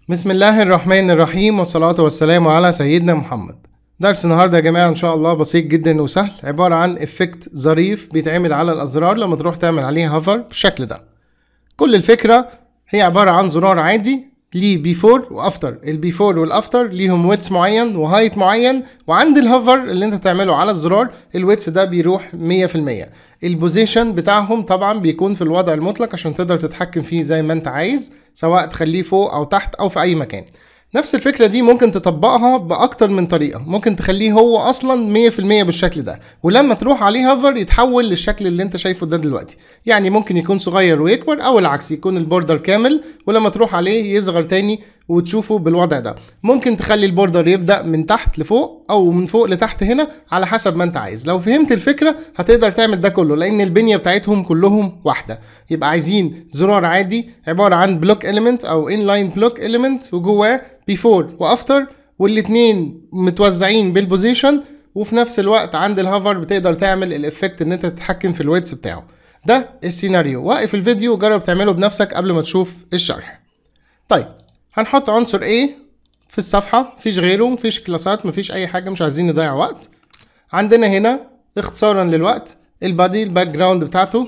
بسم الله الرحمن الرحيم والصلاة والسلام على سيدنا محمد درس النهارده يا جماعة إن شاء الله بسيط جدا وسهل عبارة عن إفكت ظريف بيتعمل على الأزرار لما تروح تعمل عليه هافر بالشكل ده كل الفكرة هي عبارة عن زرار عادي ليه بيفور وافتر البيفور والافتر ليهم ويتس معين وهايت معين وعند الهوفر اللي انت تعمله على الزرار الويتس ده بيروح 100% البوزيشن بتاعهم طبعا بيكون في الوضع المطلق عشان تقدر تتحكم فيه زي ما انت عايز سواء تخليه فوق او تحت او في اي مكان نفس الفكره دي ممكن تطبقها باكتر من طريقه ممكن تخليه هو اصلا 100% بالشكل ده ولما تروح عليه هافر يتحول للشكل اللي انت شايفه ده دلوقتي يعني ممكن يكون صغير ويكبر او العكس يكون البوردر كامل ولما تروح عليه يصغر تاني وتشوفه بالوضع ده ممكن تخلي البوردر يبدا من تحت لفوق او من فوق لتحت هنا على حسب ما انت عايز لو فهمت الفكره هتقدر تعمل ده كله لان البنيه بتاعتهم كلهم واحده يبقى عايزين زرار عادي عباره عن بلوك اليمنت او انلاين بلوك اليمنت وجواه بيفور وافتر والاتنين متوزعين بالبوزيشن وفي نفس الوقت عند الهافر بتقدر تعمل الافكت ان انت تتحكم في الويتس بتاعه ده السيناريو وقف الفيديو وجرب تعمله بنفسك قبل ما تشوف الشرح طيب هنحط عنصر A في الصفحة مفيش غيره مفيش كلاسات مفيش أي حاجة مش عايزين نضيع وقت عندنا هنا اختصارا للوقت البادي الباك جراوند بتاعته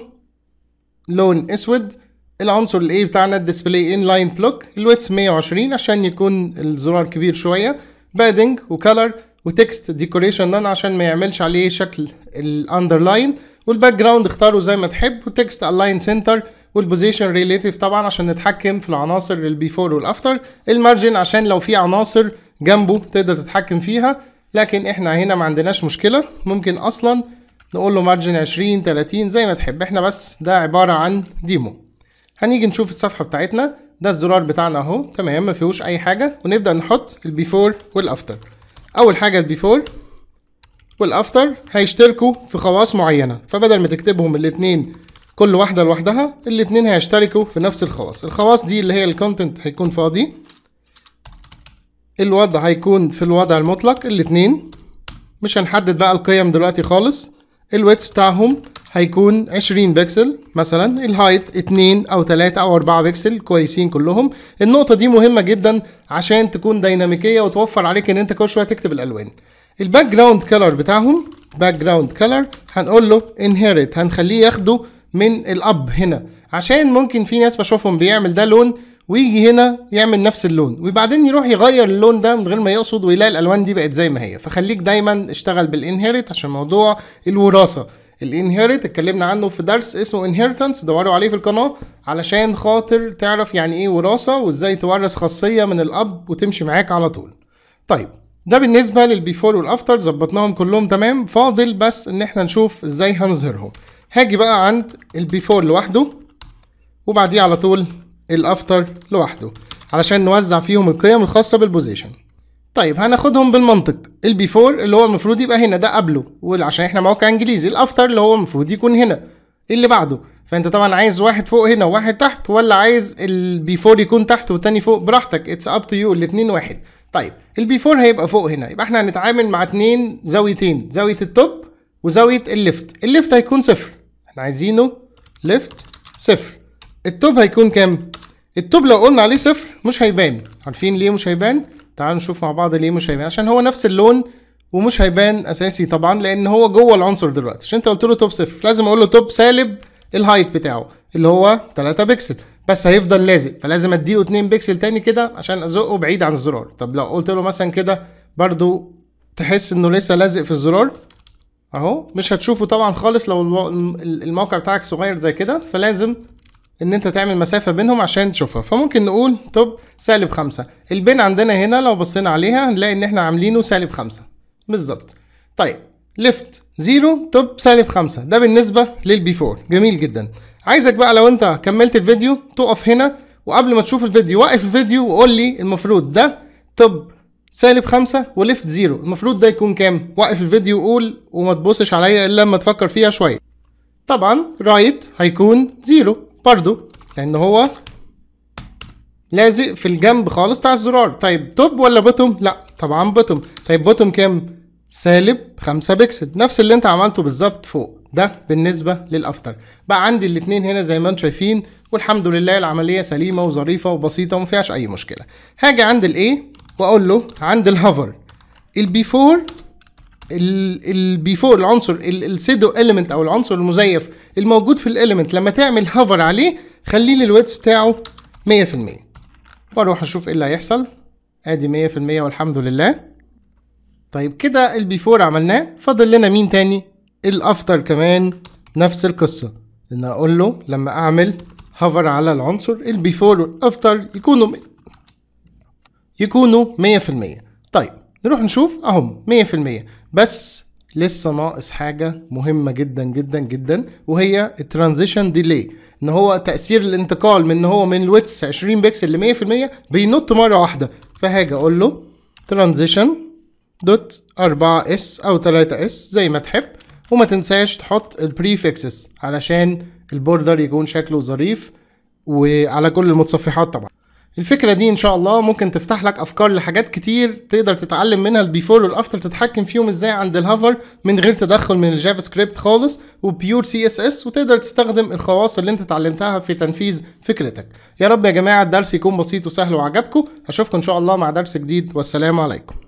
لون اسود العنصر الاي بتاعنا الديسبلاي ان لاين بلوك الويتس 120 عشان يكون الزرار كبير شويه بادنج وكلر وتكست ديكوريشن نان عشان ما يعملش عليه شكل الاندرلاين والباك جراوند اختاره زي ما تحب وتكست الاين سنتر والبوزيشن ريليتيف طبعا عشان نتحكم في العناصر البيفور والافتر المارجن عشان لو في عناصر جنبه تقدر تتحكم فيها لكن احنا هنا ما عندناش مشكله ممكن اصلا نقول له مارجن 20 30 زي ما تحب احنا بس ده عباره عن ديمو هنيجي نشوف الصفحه بتاعتنا ده الزرار بتاعنا اهو تمام ما فيهوش اي حاجه ونبدا نحط البيفور والافتر اول حاجه البيفور والافتر هيشتركوا في خواص معينه فبدل ما تكتبهم الاثنين كل واحده لوحدها الاثنين هيشتركوا في نفس الخواص الخواص دي اللي هي الكونتنت هيكون فاضي الوضع هيكون في الوضع المطلق الاثنين مش هنحدد بقى القيم دلوقتي خالص الويتس بتاعهم هيكون 20 بكسل مثلا الهايت 2 او 3 او 4 بكسل كويسين كلهم النقطة دي مهمة جدا عشان تكون ديناميكية وتوفر عليك ان انت كل شوية تكتب الالوان الباك جراوند كلر بتاعهم باك جراوند كلر هنقول له انهيرت هنخليه ياخده من الاب هنا عشان ممكن في ناس بشوفهم بيعمل ده لون ويجي هنا يعمل نفس اللون وبعدين يروح يغير اللون ده من غير ما يقصد ويلاقي الالوان دي بقت زي ما هي فخليك دايما اشتغل بالانهيرت عشان موضوع الوراثه الانهيرت اتكلمنا عنه في درس اسمه انهيرتنس دوروا عليه في القناه علشان خاطر تعرف يعني ايه وراثه وازاي تورث خاصيه من الاب وتمشي معاك على طول طيب ده بالنسبه للبيفور والافتر ظبطناهم كلهم تمام فاضل بس ان احنا نشوف ازاي هنظهرهم هاجي بقى عند البيفور لوحده وبعديه على طول الافتر لوحده علشان نوزع فيهم القيم الخاصه بالبوزيشن طيب هناخدهم بالمنطق البيفور اللي هو المفروض يبقى هنا ده قبله وعشان احنا موقع انجليزي الافتر اللي هو المفروض يكون هنا اللي بعده فانت طبعا عايز واحد فوق هنا وواحد تحت ولا عايز البيفور يكون تحت والتاني فوق براحتك اتس اب تو يو الاتنين واحد طيب البيفور هيبقى فوق هنا يبقى احنا هنتعامل مع اتنين زاويتين زاويه التوب وزاويه الليفت الليفت هيكون صفر احنا عايزينه ليفت صفر التوب هيكون كام التوب لو قلنا عليه صفر مش هيبان عارفين ليه مش هيبان تعالوا نشوف مع بعض ليه مش هيبان عشان هو نفس اللون ومش هيبان اساسي طبعا لان هو جوه العنصر دلوقتي عشان انت قلت له توب صفر لازم اقول له توب سالب الهايت بتاعه اللي هو 3 بكسل بس هيفضل لازق فلازم اديله 2 بكسل تاني كده عشان ازقه بعيد عن الزرار طب لو قلت له مثلا كده برضو تحس انه لسه لازق في الزرار اهو مش هتشوفه طبعا خالص لو الموقع بتاعك صغير زي كده فلازم ان انت تعمل مسافه بينهم عشان تشوفها فممكن نقول توب سالب خمسة البين عندنا هنا لو بصينا عليها هنلاقي ان احنا عاملينه سالب خمسة بالظبط طيب ليفت زيرو توب سالب خمسة ده بالنسبه للبيفور جميل جدا عايزك بقى لو انت كملت الفيديو تقف هنا وقبل ما تشوف الفيديو وقف الفيديو وقول لي المفروض ده توب سالب خمسة وليفت زيرو المفروض ده يكون كام وقف الفيديو وقول وما تبصش عليا الا لما تفكر فيها شويه طبعا رايت هيكون زيرو برضو لان هو لازق في الجنب خالص بتاع الزرار طيب توب ولا بوتوم لا طبعا بوتوم طيب بوتوم كام سالب 5 بكسل نفس اللي انت عملته بالظبط فوق ده بالنسبة للافتر بقى عندي الاتنين هنا زي ما انتم شايفين والحمد لله العملية سليمة وظريفة وبسيطة وما فيهاش اي مشكلة هاجي عند الايه واقول له عند الهوفر البيفور البيفور العنصر السيدو اليمنت او العنصر المزيف الموجود في الاليمنت لما تعمل هوفر عليه خليه لي الويتس بتاعه 100% واروح اشوف ايه اللي هيحصل ادي 100% والحمد لله طيب كده البيفور عملناه فاضل لنا مين تاني الافتر كمان نفس القصة ان اقول له لما اعمل هوفر على العنصر البيفور والافتر يكونوا يكونوا 100% طيب نروح نشوف اهم 100% بس لسه ناقص حاجة مهمة جدا جدا جدا وهي الترانزيشن ديلي ان هو تأثير الانتقال من ان هو من الويتس 20 بكسل ل 100% بينط مرة واحدة فهاجي اقول له ترانزيشن دوت 4 اس او 3 اس زي ما تحب وما تنساش تحط البريفكسز علشان البوردر يكون شكله ظريف وعلى كل المتصفحات طبعا الفكرة دي ان شاء الله ممكن تفتح لك افكار لحاجات كتير تقدر تتعلم منها البيفور والافتر تتحكم فيهم ازاي عند الهافر من غير تدخل من الجافا سكريبت خالص وبيور سي اس اس وتقدر تستخدم الخواص اللي انت اتعلمتها في تنفيذ فكرتك يا رب يا جماعة الدرس يكون بسيط وسهل وعجبكم اشوفكم ان شاء الله مع درس جديد والسلام عليكم